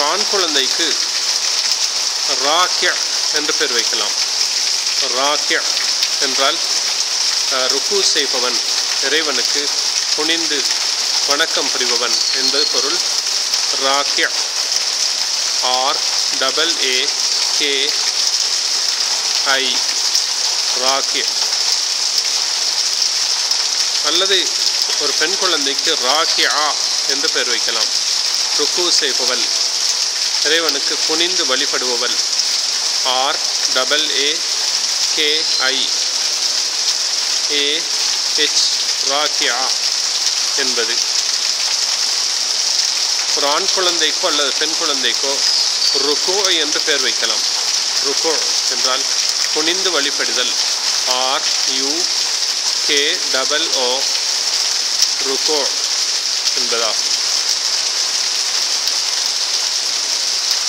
ஒரு ஆண் குழந்தைக்கு ராக்கிய என்று பெயர் வைக்கலாம் ராக்கிய என்றால் அஹ், ருக்கு செய்பவன் இறைவனுக்கு குனிந்து வணக்கம் புரிபவன் என்பது பொருள் ராக்கிய R double A K I ராக்கிய அல்லது ஒரு பெண் குழந்தைக்கு ராக்கியா என்று பெயர் வைக்கலாம் ருக்கு செய்பவள் இறைவனுக்கு குனிந்து வழிபடுபவள் R double A K I A H ராக்கியா என்பது ஒரு ஆண் குழந்தைக்கோ அல்லது பெண் குழந்தைக்கோ ருக்கோ என்று பெயர் வைக்கலாம் ருக்கோ என்றால் குனிந்து வழிபடுதல் R U K double O ருக்கோ என்பதாகும்